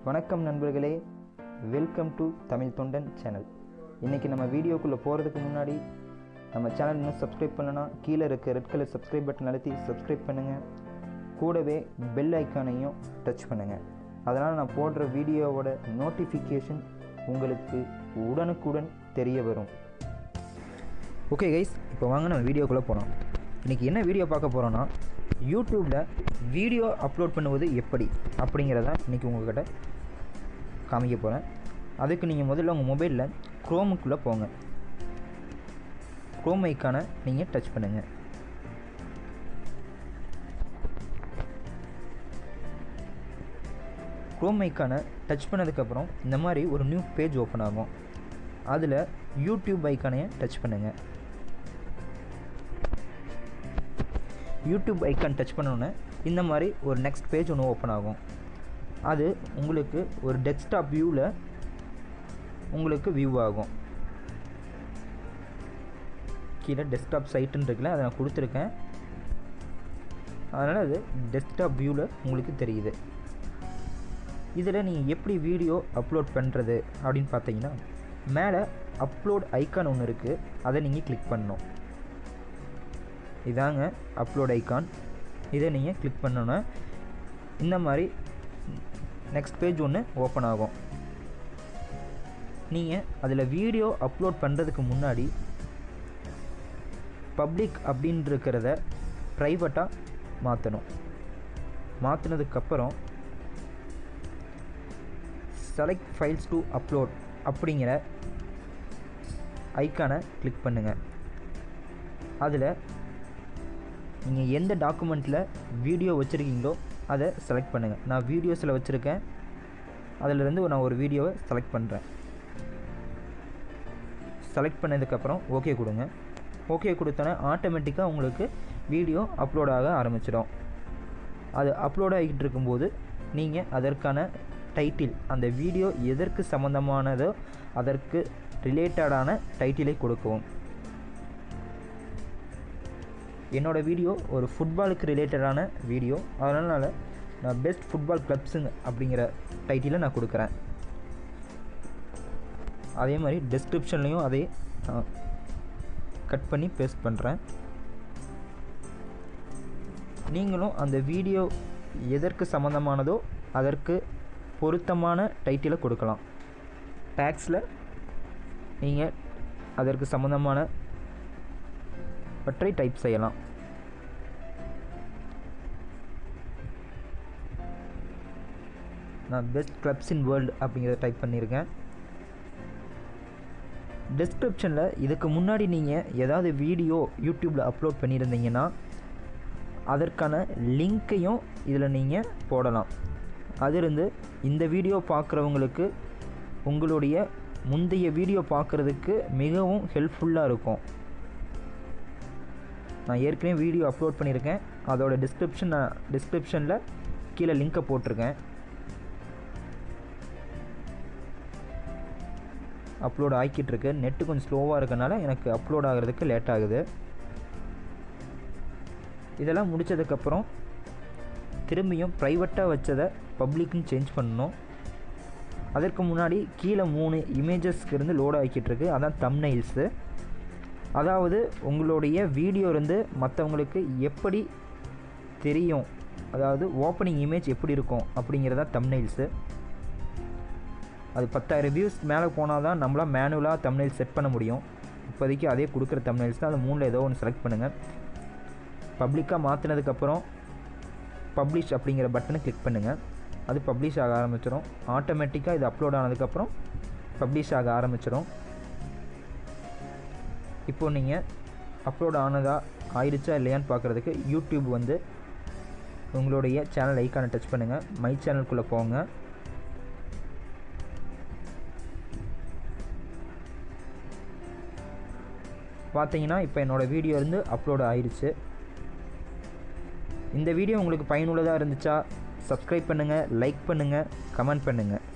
வணக்கம் நண்பர்களே welcome to Tamil தொண்டன் சேனல் இன்றைக்கி நம்ம வீடியோக்குள்ளே போகிறதுக்கு முன்னாடி நம்ம சேனல் இன்னும் சப்ஸ்கிரைப் பண்ணலனா கீழே இருக்க ரெட் கலர் சப்ஸ்கிரைப் பட்டன் அழுத்தி சப்ஸ்கிரைப் பண்ணுங்கள் கூடவே பெல் ஐக்கானையும் டச் பண்ணுங்கள் அதனால் நான் போடுற வீடியோவோட நோட்டிஃபிகேஷன் உங்களுக்கு உடனுக்குடன் தெரிய வரும் ஓகே கைஸ் இப்போ வாங்க நம்ம வீடியோக்குள்ளே போகலாம் இன்றைக்கி என்ன வீடியோ பார்க்க போகிறோன்னா யூடியூப்பில் வீடியோ அப்லோட் பண்ணுவது எப்படி அப்படிங்கிறத இன்றைக்கி உங்கள்கிட்ட காமிக்க போகிறேன் அதுக்கு நீங்கள் முதல்ல உங்கள் மொபைலில் க்ரோமுக்குள்ளே போங்க க்ரோம் ஐக்கானை நீங்கள் டச் பண்ணுங்கள் க்ரோம் ஐக்கானை டச் பண்ணதுக்கப்புறம் இந்த மாதிரி ஒரு நியூ பேஜ் ஓப்பன் ஆகும் அதில் யூடியூப் ஐக்கானையை டச் பண்ணுங்கள் யூடியூப் ஐக்கான் டச் பண்ணோன்னே இந்த மாதிரி ஒரு நெக்ஸ்ட் பேஜ் ஒன்று ஓப்பன் ஆகும் அது உங்களுக்கு ஒரு டெஸ்க்டாப் வியூவில் உங்களுக்கு வியூ ஆகும் கீழே டெஸ்க்டாப் சைட்டுன்னு இருக்குல்ல அதை நான் கொடுத்துருக்கேன் அதனால் அது டெஸ்க்டாப் வியூவில் உங்களுக்கு தெரியுது இதில் நீங்கள் எப்படி வீடியோ அப்லோட் பண்ணுறது அப்படின்னு பார்த்தீங்கன்னா மேலே அப்லோட் ஐக்கான் ஒன்று இருக்குது அதை நீங்கள் கிளிக் பண்ணணும் இதாங்க அப்லோட் ஐக்கான் இதை நீங்கள் கிளிக் பண்ணோன்னா இந்த மாதிரி நெக்ஸ்ட் பேஜ் ஒன்று ஓப்பன் ஆகும் நீங்கள் அதில் வீடியோ அப்லோட் பண்ணுறதுக்கு முன்னாடி பப்ளிக் அப்படின்னு இருக்கிறத ப்ரைவேட்டாக மாற்றணும் மாற்றினதுக்கப்புறம் செலக்ட் ஃபைல்ஸ் டு அப்லோட் அப்படிங்கிற ஐக்கானை கிளிக் பண்ணுங்கள் அதில் நீங்கள் எந்த டாக்குமெண்ட்டில் வீடியோ வச்சுருக்கீங்களோ அதை செலக்ட் பண்ணுங்கள் நான் வீடியோஸில் வச்சுருக்கேன் அதிலிருந்து நான் ஒரு வீடியோவை செலக்ட் பண்ணுறேன் செலக்ட் பண்ணதுக்கப்புறம் ஓகே கொடுங்க ஓகே கொடுத்தோன்னே ஆட்டோமேட்டிக்காக உங்களுக்கு வீடியோ அப்லோட் ஆக ஆரம்பிச்சிடும் அது அப்லோட் ஆகிட்டு இருக்கும்போது நீங்கள் அதற்கான டைட்டில் அந்த வீடியோ எதற்கு சம்மந்தமானதோ அதற்கு ரிலேட்டடான டைட்டிலை கொடுக்கவும் என்னோடய வீடியோ ஒரு ஃபுட்பாலுக்கு ரிலேட்டடான வீடியோ அதனால் நான் பெஸ்ட் ஃபுட்பால் கிளப்ஸுங்க அப்படிங்கிற டைட்டிலை நான் கொடுக்குறேன் அதே மாதிரி டிஸ்கிரிப்ஷன்லேயும் அதே கட் பண்ணி பேஸ்ட் பண்ணுறேன் நீங்களும் அந்த வீடியோ எதற்கு சம்மந்தமானதோ அதற்கு பொருத்தமான டைட்டிலை கொடுக்கலாம் டேக்ஸில் நீங்கள் அதற்கு சம்மந்தமான பற்றி டைப் செய்யலாம் நான் பெஸ்ட் கிளப்ஸ் இன் வேர்ல்டு அப்படிங்கிறத டைப் பண்ணியிருக்கேன் டிஸ்கிரிப்ஷனில் இதுக்கு முன்னாடி நீங்கள் ஏதாவது வீடியோ யூடியூப்பில் அப்லோட் பண்ணியிருந்தீங்கன்னா அதற்கான லிங்க்கையும் இதில் நீங்கள் போடலாம் அதிலிருந்து இந்த வீடியோ பார்க்குறவங்களுக்கு உங்களுடைய முந்தைய வீடியோ பார்க்குறதுக்கு மிகவும் ஹெல்ப்ஃபுல்லாக இருக்கும் நான் ஏற்கனவே வீடியோ அப்லோட் பண்ணியிருக்கேன் அதோட டிஸ்கிரிப்ஷன் நான் டிஸ்கிரிப்ஷனில் கீழே லிங்க்கை போட்டிருக்கேன் அப்லோட் ஆக்கிட்டுருக்கு நெட்டு கொஞ்சம் ஸ்லோவாக இருக்கனால எனக்கு அப்லோட் ஆகிறதுக்கு லேட் ஆகுது இதெல்லாம் முடித்ததுக்கப்புறம் திரும்பியும் ப்ரைவேட்டாக வச்சதை பப்ளிக்னு சேஞ்ச் பண்ணணும் அதற்கு முன்னாடி கீழே மூணு இமேஜஸ்க்கு இருந்து லோட் ஆகிக்கிட்டு அதான் தம்னைல்ஸு அதாவது உங்களுடைய வீடியோ இருந்து மற்றவங்களுக்கு எப்படி தெரியும் அதாவது ஓப்பனிங் இமேஜ் எப்படி இருக்கும் அப்படிங்கிறதா தம்னைல்ஸு அது பத்தாயிரம் வியூஸ் மேலே போனால் தான் நம்மளால் மேனுவலாக தம்னைல் செட் பண்ண முடியும் இப்போதைக்கு அதே கொடுக்குற தம்னைல்ஸ் தான் அது மூணில் ஏதோ ஒன்று செலக்ட் பண்ணுங்கள் பப்ளிக்காக மாற்றினதுக்கப்புறம் பப்ளிஷ் அப்படிங்கிற பட்டனை கிளிக் பண்ணுங்கள் அது பப்ளிஷ் ஆக ஆரம்பிச்சிடும் ஆட்டோமேட்டிக்காக இது அப்லோட் ஆனதுக்கப்புறம் பப்ளிஷ் ஆக ஆரம்பிச்சிடும் இப்போது நீங்கள் அப்லோட் ஆனதா ஆயிடுச்சா இல்லையான்னு பார்க்குறதுக்கு யூடியூப் வந்து உங்களுடைய சேனல் ஐக்கானை டச் பண்ணுங்கள் மை சேனலுக்குள்ளே போங்க பார்த்தீங்கன்னா இப்போ என்னோடய வீடியோ இருந்து அப்லோட் ஆயிடுச்சு இந்த வீடியோ உங்களுக்கு பயனுள்ளதாக இருந்துச்சா சப்ஸ்கிரைப் பண்ணுங்கள் லைக் பண்ணுங்கள் கமெண்ட் பண்ணுங்கள்